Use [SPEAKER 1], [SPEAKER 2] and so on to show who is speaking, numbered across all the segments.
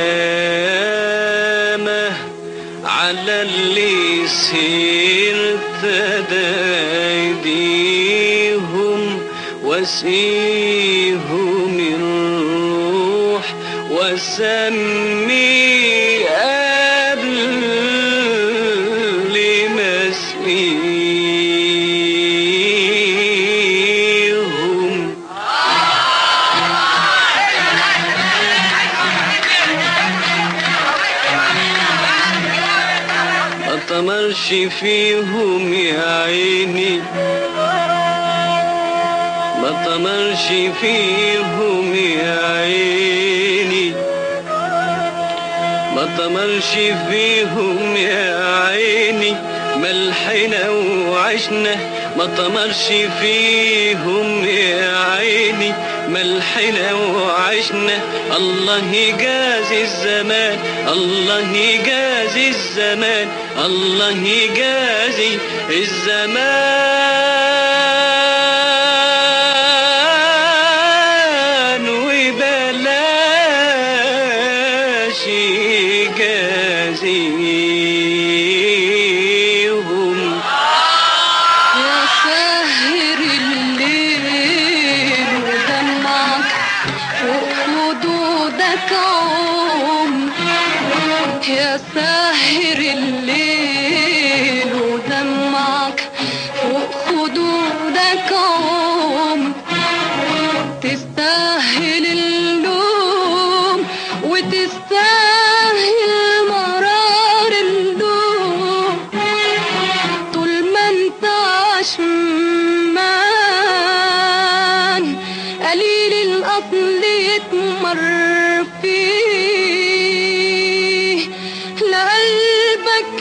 [SPEAKER 1] يامه على اللي سيرت ايديهم واسقيهم الروح وسمي قبل ما اسقيهم ما طمرش فيهم يا عيني ما طمرش فيهم يا عيني ما طمرش فيهم يا عيني ملحنا وعشنا ما طمرش فيهم يا عيني ملحنا وعشنا الله يجازي الزمان الله يجازي الزمان الله يجازي الزمان وبلاش يجازيهم
[SPEAKER 2] يا ساهر الليل ودمعك وخدودك عم يا ساهر الليل ودمعك وخدودك عم تستاهل اللوم وتستاهل مرار اللوم طول ما انت عشمان قليل الاصل يتمر فيه لقلبك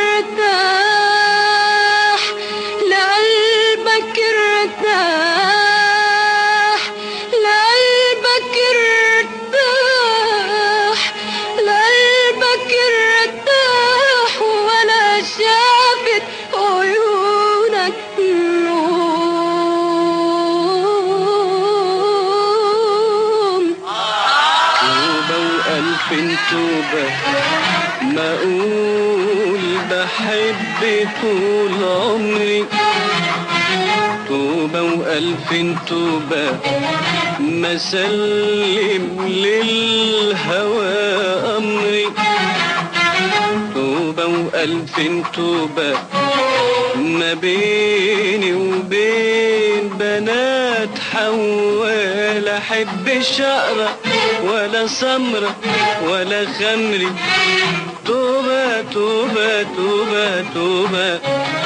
[SPEAKER 2] ارتاح لقلبك ارتاح لقلبك ارتاح لقلبك ارتاح ولا شافت عيونك نوم
[SPEAKER 1] توبة وألف توبة ما أقول بحب طول عمري توبة وألف توبة ما سلم للهوى أمري توبة وألف توبة ما بيني وبين بنات حوال أحب شقرة ولا سمرة ولا خمري توبة توبة توبة توبة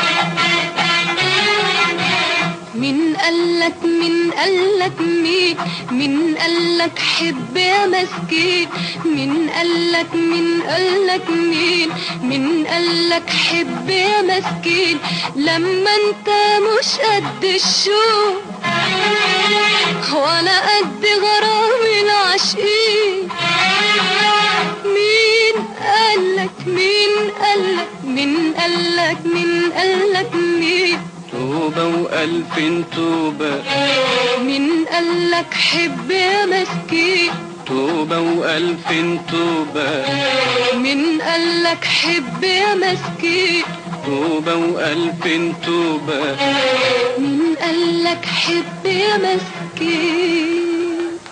[SPEAKER 2] من قالك من قالك مين من قالك حب يا مسكين من قالك من قالك مين من قالك حب يا مسكين لما انت مش قد الشوق ولا قد غرام العاشقين مين قالك مين قالك من قالك من قالك مين
[SPEAKER 1] توبة وألف توبة
[SPEAKER 2] مين قالك حب يا مسكين
[SPEAKER 1] توبة وألف توبة
[SPEAKER 2] مين قالك حب يا مسكين
[SPEAKER 1] توبة وألف توبة
[SPEAKER 2] مين قالك حب يا مسكين